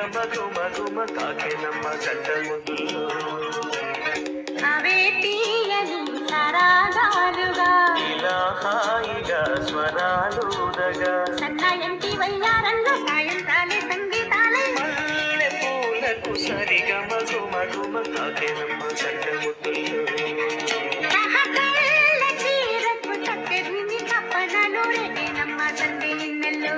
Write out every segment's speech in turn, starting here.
గమ గుమ గుమ తాకెనమ్మ జంట ముద్దులు అవే తీయని సరాగాలుగా ఇలా హాయిగా స్వరాలుదగా సన్నాయంటి వయ్యారంలో సాయంత్రాలే సంగీతాలే మల్లె పూలకు సరిగమ గుమ గుమ తాకెనమ్మ జంట ముద్దులు సహకళ్ళ చీరకు చక్కెరిని కప్పనలు రేటేనమ్మ తండ్రి ఇన్నెల్లో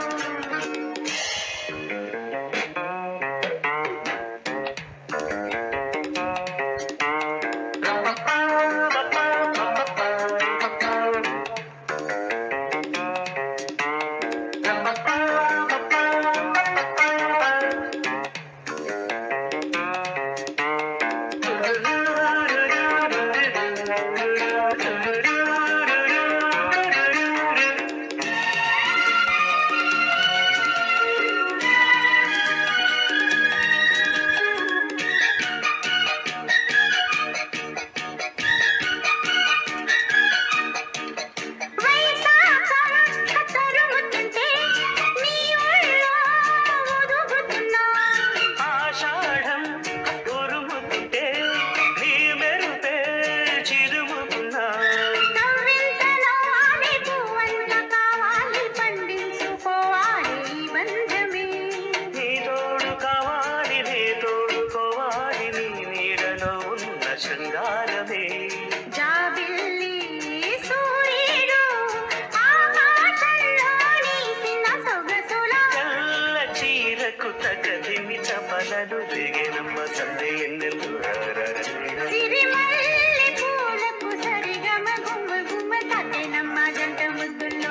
వైశాఖం కత్తరుముతుంటే నీ ఒళ్ళో ఒదుగుతున్నా ఆషాఢం ఉరుముతుంటే నీ మెరుపే చిరుముకున్నా నవ్వింత నవ్వాలి పువ్వంత కావాలి పండించుకోవాలి ఈ బంధమే నీ తోడు కావాలి నీ తోడుకోవాలి నీ నీడలో ఉన్న శృంగారమే జాబిల్లి సూర్యుడు ఆకాశంలో నీసిన సొగసుల తెల్ల చీరకు తగదిమి చపలలు దిగినమ్మ సందే ఎన్నెల్లు సిరిమల్లె పూలకు సరిగమ గుమ్మ గుమ్మ తట్టెనమ్మ జంట ముద్దుల్లో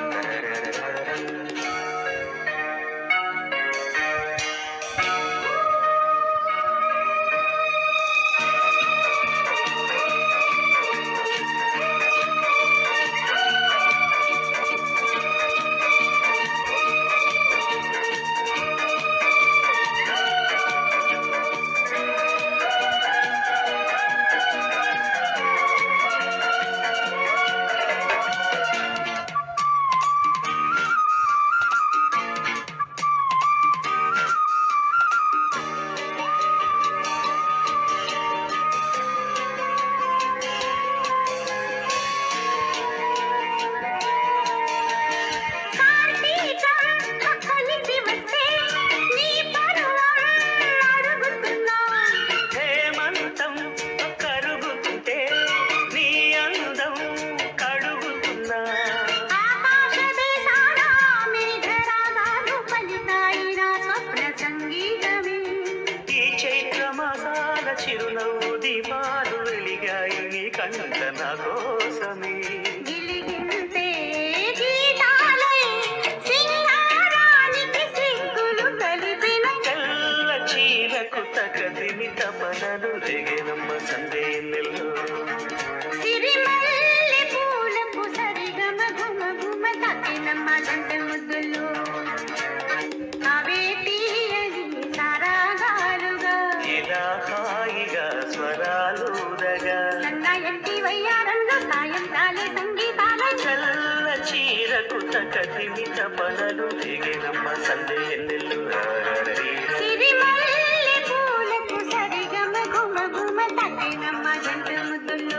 కార్తీకం కలిసి వస్తే నీ పరువం అడుగుతున్నా హేమంతం కరుగుతుంటే నీ అందం కడుగుతున్నా ఆకాశ దేశాన మేఘరాగాలు పలికాయి నా స్వప్న సంగీతమే ఈ చైత్ర మాసాల చిరునవ్వు దీపాలు వెలిగాయి నీ కంట నా కోసమే గిలిగింతే గీతాలై సింగారానికి సిగ్గులు కలిపిన తెల్ల చీరకు తగదిమి తపనలు దిగినమ్మ సందే నెల్లు సిరిమల్లె పూలకు సరిగమ గుమ గుమ తక్కినమ్మ జంట ముద్దులు అవే తీయని సరాగాలుగా ఇలా హాయిగా స్వరాలుదగా సన్నాయంటి వయ్యారంలో సాయంత్రాలే సంగీతాలై తెల్ల చీరకు తగదిమి తపనలు దిగినమ్మ సందే నెల్లు సిరిమల్లె పూలకు సరిగమ గుమ గుమ తక్కినమ్మ జంట ముద్దులు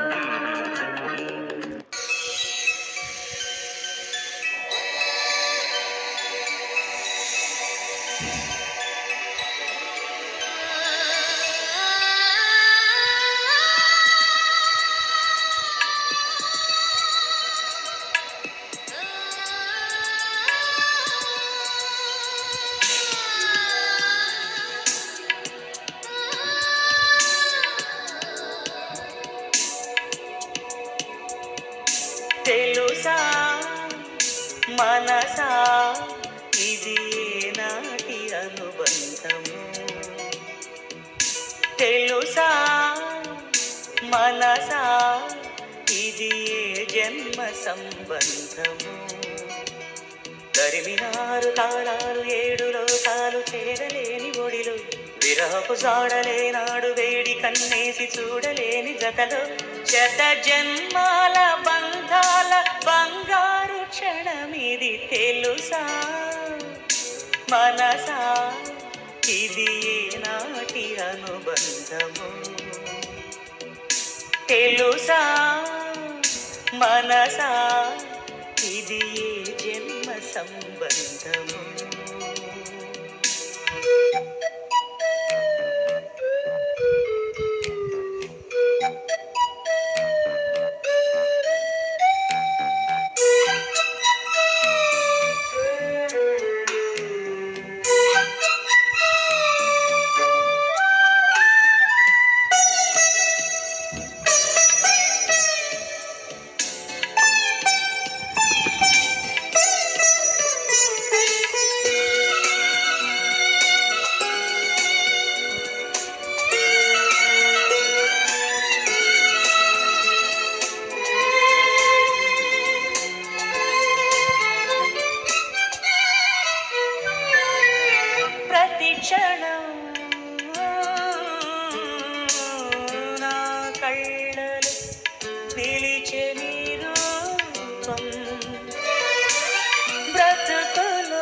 తెలుసా మనసా ఇది నాటి అనుబంధము తెలుసా మనసా ఇది ఏ జన్మ సంబంధము తరిమినారు తాళాలు ఏడు లోకాలు చేరలేని ఒడిలో విరహపు జాడలేనాడు వేడి కన్నేసి చూడలేని జతలో శత జన్మాల బంధాల బంగారు క్షణమిది తెలుసా మనసా ఇది నాటి అనుబంధము తెలుసా మనసా ఇది ఏ జన్మ సంబంధము ప్రతి క్షణం నా కళ్ళలు నిలిచే నీ రూపం బ్రతుకులో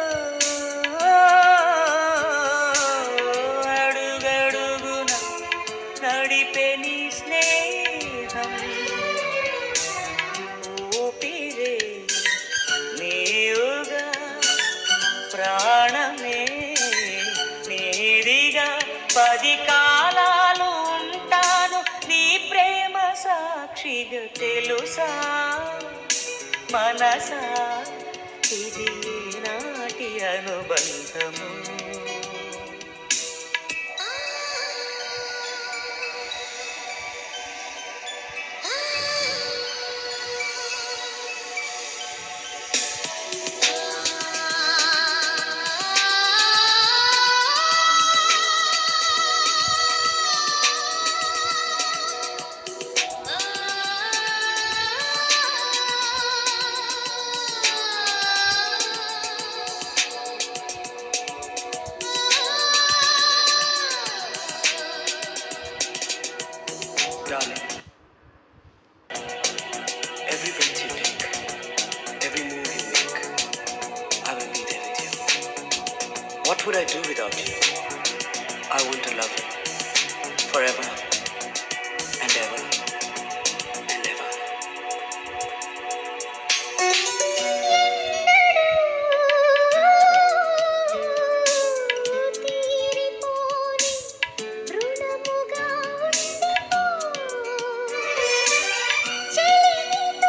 అడుగడుగున నడిపే నీ స్నేహం ఊపిరే నీవుగా ప్రాణమే నీదిగా పది కాలాలు ఉంటాను నీ ప్రేమ సాక్షిగా తెలుసా మనసా ఇది నాటి అనుబంధము Darling, every breath you take, every move you make, I will be there with you. What would I do without you? I want to love you forever and ever and ever. తీరిపోని రుణముగా ఉండిపో చెలిమితో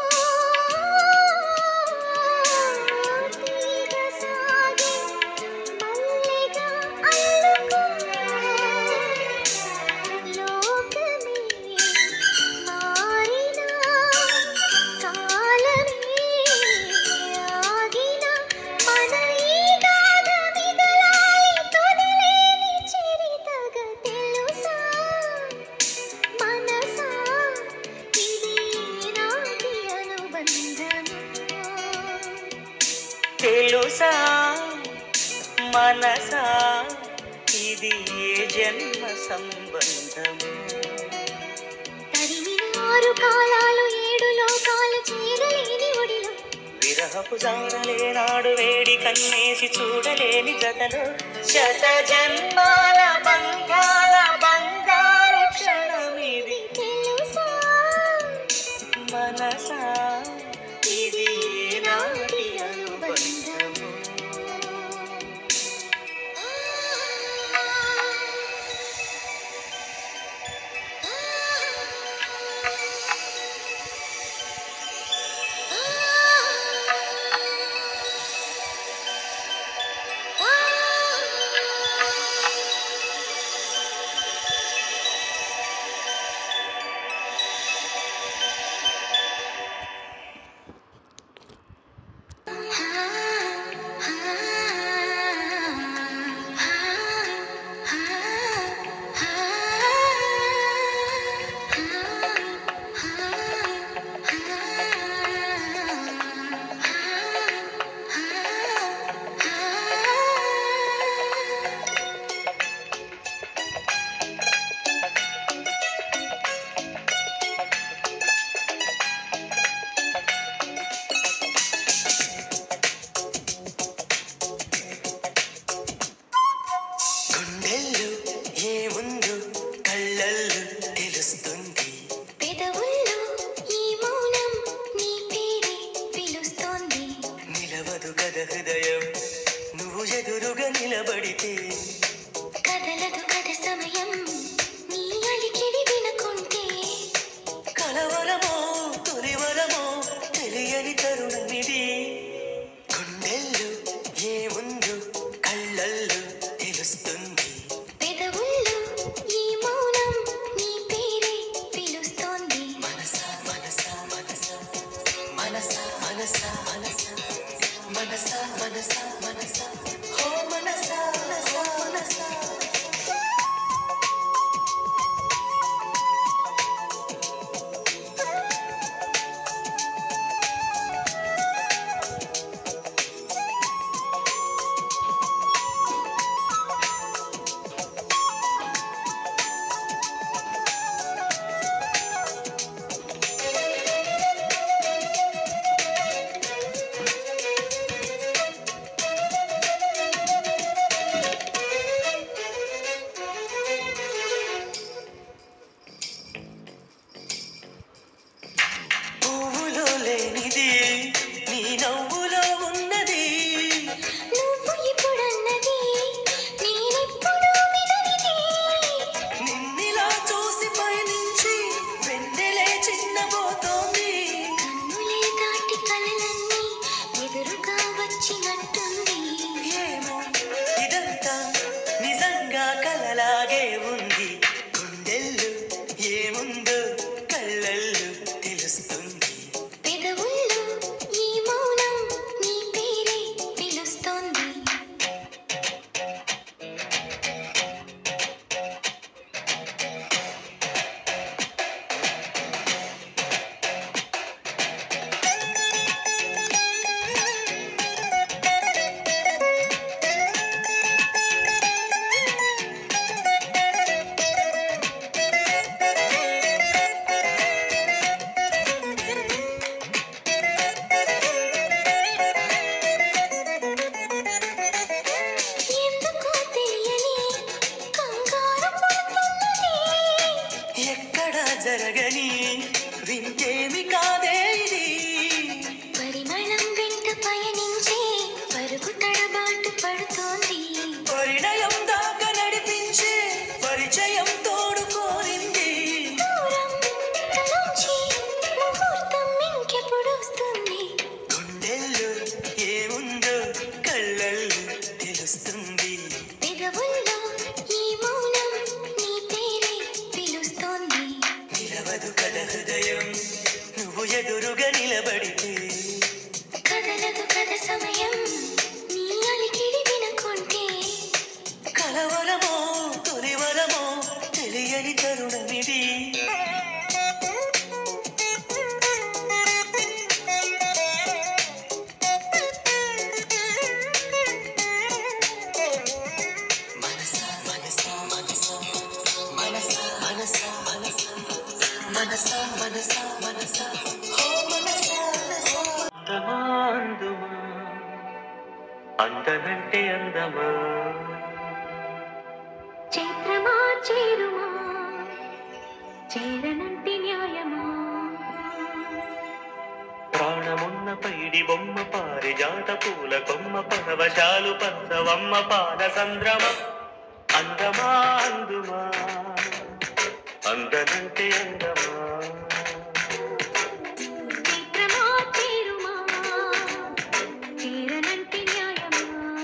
తీగ సాగి మల్లెగా అల్లుకో లోకమే మారినా కాలమే ఆగినా మన ఈ గాథ మిగలాలి తొలిలేని చరితగా తెలుసా మనసా ఇది నాటి అనుబంధము తెలుసా మనసా ఇది ఏ జన్మ సంబంధము తరిమిన ఆరు కాలాలు ఏడు లోకాలు చేయలేని ఒడిలో విరహపు జాడలేనాడు వేడి కన్నేసి చూడలేని జతలో శత జన్మాల బంగాల బంగారు క్షణమిది తెలుసా మనసా ఇది నాటి అనుబంధము ఆ జరగని వింటేమి కాదే ఇది పరిమళం వెంట పయనించి పరుగు తడబాటు పడుతోంది పరిణయం దాకా నడిపించే పరిచయం తోడు కోరింది దూరం తలోంచి ముహూర్తం ఇంకెప్పుడు వస్తుంది గుండెల్లో ఏముందో కళ్ళల్లో తెలుస్తుంది పెదవుల్లో ఈ మౌనం నీ పేరే పిలుస్తోంది నిలవదు కథ హృదయం నువ్వు ఎదురుగా నిలబడితే కదలదు కథ సమయం నీ అలికిడి వినుకుంటే కలవరమో తొలివరమో తెలియని తరుణమిది మనసా మనసా మనసా మనసా మనసా మనసా మనసా మనసా మనసా ఓ మనసా మనసా అందమా అందుమా అందనంటే అందమా చైత్రమా చేరుమా చేరనంటే న్యాయమా ప్రాణమున్న పైడి బొమ్మ పారిజాత పూల కొమ్మ పరవశాలు పంచవమ్మ పాద సంద్రమ అందమా అందుమా అందనంటే అందమా చైత్రమా చేరుమా చేరనంటే న్యాయమా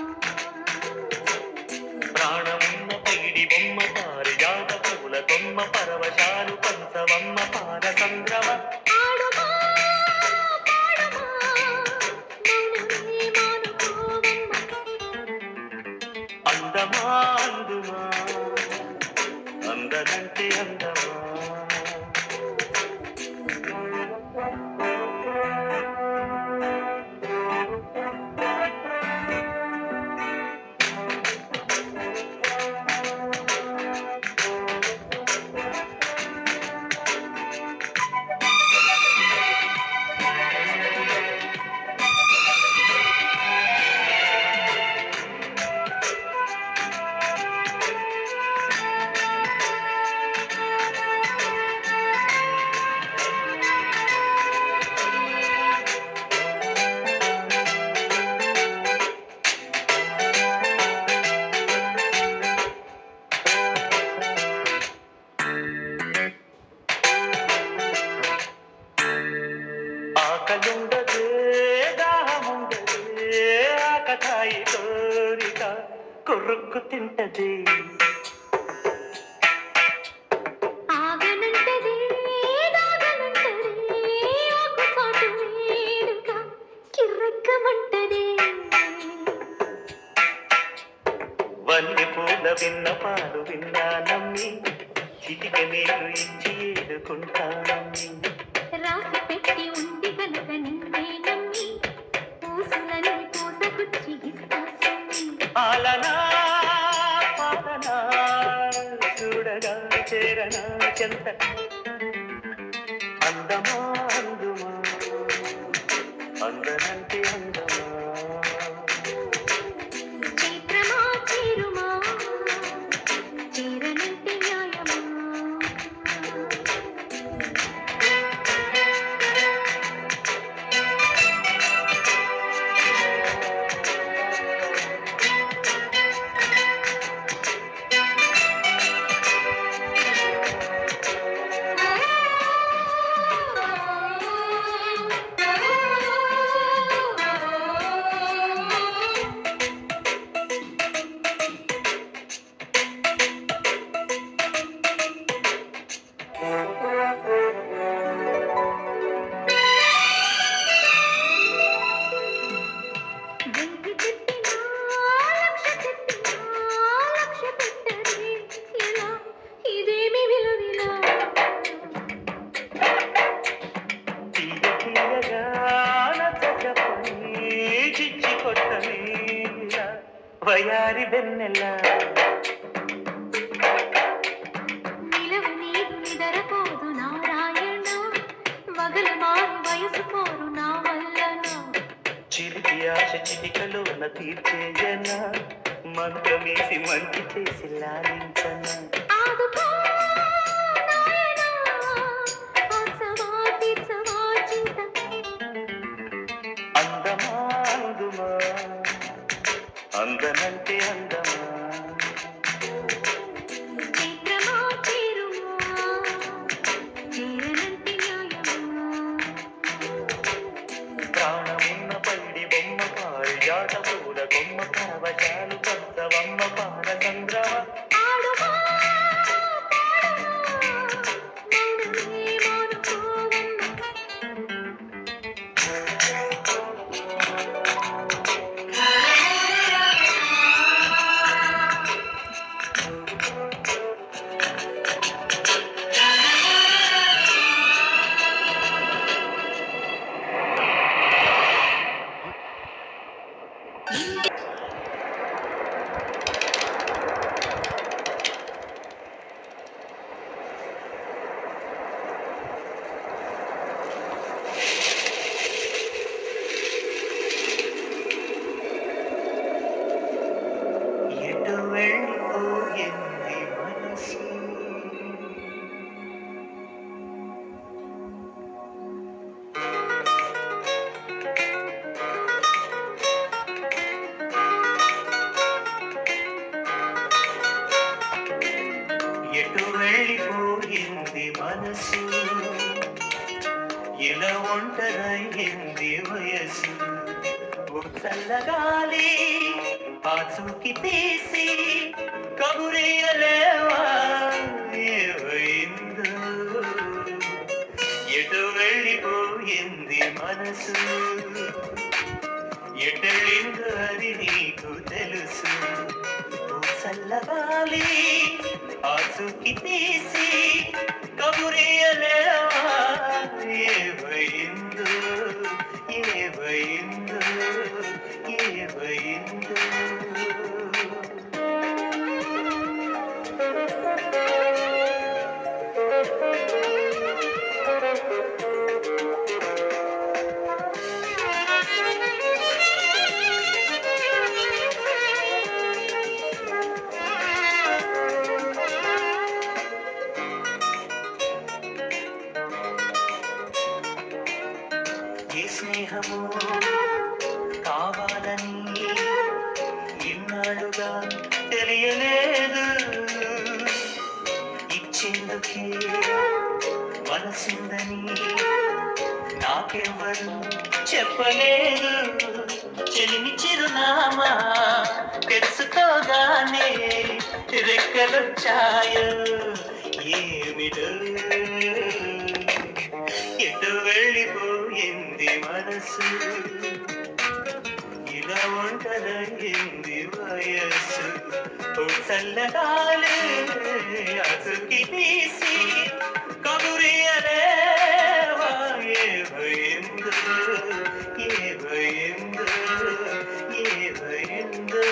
ప్రాణమున్న పైడి బొమ్మ పారిజాత పూల కొమ్మ పరవశాలు పంచవమ్మ పాద సంద్రమ ఆడుమా పాడుమా మౌనమే మానుకోవమ్మ అందమా అందుమా అందనంటే అందమా ఆకలుండదే దాహముండదే ఆకతాయి కోరిక కొరుక్కు తింటది ఆగనంటది దాగనంటది ఒక చాటు వేడుక కిర్రెక్కమంటది వల్లి పూల విన్న పాలు విన్నా నమ్మి చిటిక నీరు ఇచ్చి ఏడుకుంటానమ్మి రాసి పెట్టి ఉంది కనుక నిన్నే నమ్మి పూసులని పూసగుచ్చి ఇస్తా సొమ్మి. ఆలనా పాలనా చూడగా చేరనా చెంత అందమా అందుమా అందనంటే అందమా చైత్రమా చేరుమా చేరనంటే న్యాయమా వెండి పెట్టినా లక్ష పెట్టినా లక్ష పెట్టదే ఎలా ఇదేమి విలువిలా తీయ తీయగా నచ్చ చెప్పని చిచ్చి కొట్టని వయారి వెన్నెల నిలవు నీరు నిదరపోదు నారాయణ వగలు మారు వయసు పోరు నా వల్లన చిలిపి ఆశ చిటికలోన తీర్చేయన మంత్రమేసి మంచి చేసి లాలించన ఆదుకో నాయనా వెళ్ళిపోయింది మనసు ఇలా ఒంటరైంది వయసు ఓ చల్లగాలి ఆ చూకి తీసి కబురియలేవా ఏమైందో ఎటు వెళ్ళిపోయింది మనసు ఎటెళ్ళిందో అది నీకు తెలుసు ఓ చల్లగాలి ఆ చూకి తీసి కబురియలేవా ఏమైందో ఏమైందో ఏమైందో ఏ స్నేహము కావాలని ఇన్నాళ్ళుగా తెలియలేదు ఇచ్చేందుకే మనసుందని నాకెవ్వరు చెప్పలేదు చెలిమి చిరునామా తెలుసుకోగానే రెక్కలొచ్చాయో ఏమిటో ఎటు వెళ్ళిపోయింది మనసు ఇలా ఒంటరైంది వయస్సు ఓ చల్లగాలి అతుకి తీసి కబురియలేవా ఏ భయందో ఏ భయందో ఏ భయందో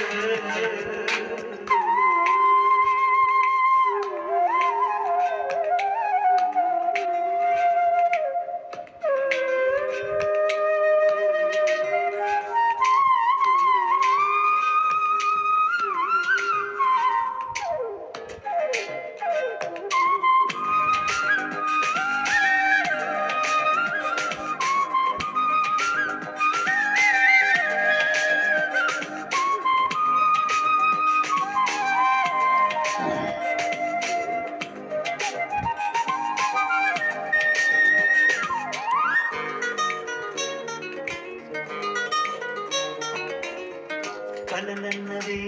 కలనన్నదే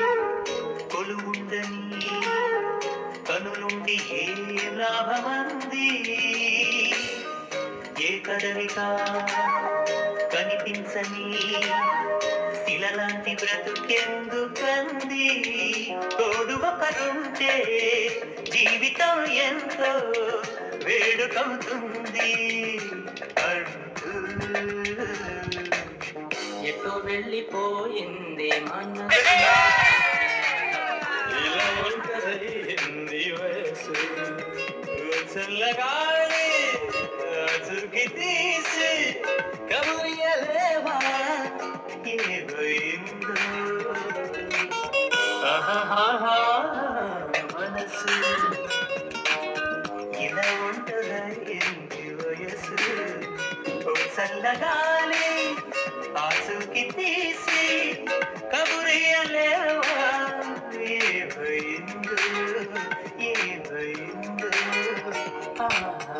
కొలువుండని కనులుండి ఏ లాభమంది ఏ కదలిక కనిపించని శిలలాంటి బ్రతుకెందుకంది తోడు ఒకరుంటే జీవితం ఎంతో వేడుకవుతుంది అంటూ ఎటు వెళ్ళిపోయింది మన ఇలా ఒంటరైంది వయసు ఓ చల్లగాలి అతుకి తీసి కబురియలేవా ఏమైందో ఆహాహా, మనసు ఇలా ఒంటరైంది వయసు ఓ చల్లగాలి ఆసుకి తీసి కబురియలేవా ఏ భయిందో ఏ భయిందో ఆహా